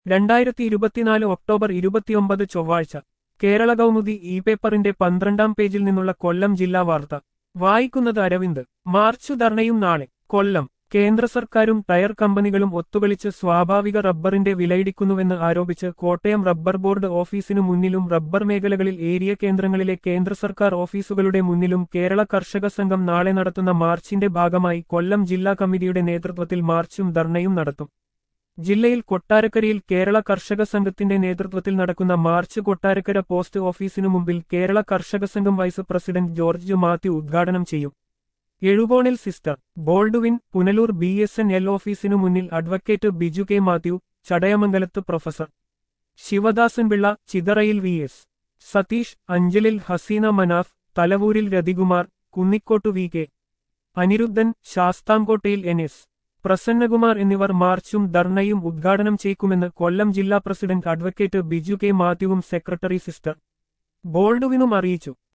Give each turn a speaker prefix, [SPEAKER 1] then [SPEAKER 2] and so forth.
[SPEAKER 1] രണ്ടായിരത്തി ഇരുപത്തിനാല് ഒക്ടോബർ ഇരുപത്തിയൊമ്പത് ചൊവ്വാഴ്ച കേരള കൗമുദി ഇ പേപ്പറിന്റെ പന്ത്രണ്ടാം പേജിൽ നിന്നുള്ള കൊല്ലം ജില്ലാ വാർത്ത വായിക്കുന്നത് അരവിന്ദ് മാർച്ചു ധർണയും നാളെ കൊല്ലം കേന്ദ്ര സർക്കാരും ടയർ കമ്പനികളും ഒത്തുകളിച്ച് സ്വാഭാവിക റബ്ബറിന്റെ വിലയിടിക്കുന്നുവെന്ന് ആരോപിച്ച് കോട്ടയം റബ്ബർ ബോർഡ് ഓഫീസിനു മുന്നിലും റബ്ബർ മേഖലകളിൽ ഏരിയ കേന്ദ്രങ്ങളിലെ കേന്ദ്ര സർക്കാർ ഓഫീസുകളുടെ മുന്നിലും കേരള കർഷക സംഘം നാളെ നടത്തുന്ന മാർച്ചിന്റെ ഭാഗമായി കൊല്ലം ജില്ലാ കമ്മിറ്റിയുടെ നേതൃത്വത്തിൽ മാർച്ചും ധർണയും നടത്തും ജില്ലയിൽ കൊട്ടാരക്കരയിൽ കേരള കർഷക സംഘത്തിന്റെ നേതൃത്വത്തിൽ നടക്കുന്ന മാർച്ച് കൊട്ടാരക്കര പോസ്റ്റ് ഓഫീസിനു മുമ്പിൽ കേരള കർഷക സംഘം വൈസ് പ്രസിഡന്റ് ജോർജ് മാത്യു ഉദ്ഘാടനം ചെയ്യും എഴുകോണിൽ sister Baldwin Punalur B S N L ഓഫീസിനു മുന്നിൽ അഡ്വക്കേറ്റ് ബിജു കെ മാത്യു ചടയമംഗലത്ത് പ്രൊഫസർ ശിവദാസൻ പിള്ള ചിതറയിൽ വി എസ് സതീഷ് അഞ്ചലിൽ ഹസീന മനാഫ് തലവൂരിൽ രതികുമാർ കുന്നിക്കോട്ടു വി കെ അനിരുദ്ധൻ ശാസ്താംകോട്ടയിൽ എൻ എസ് പ്രസന്നകുമാർ എന്നിവർ മാർച്ചും ധർണയും ഉദ്ഘാടനം ചെയ്ക്കുമെന്ന് കൊല്ലം ജില്ലാ പ്രസിഡന്റ് അഡ്വക്കേറ്റ് ബിജു കെ മാത്യുവും സെക്രട്ടറി സിസ്റ്റർ ബോൾഡുവിനും അറിയിച്ചു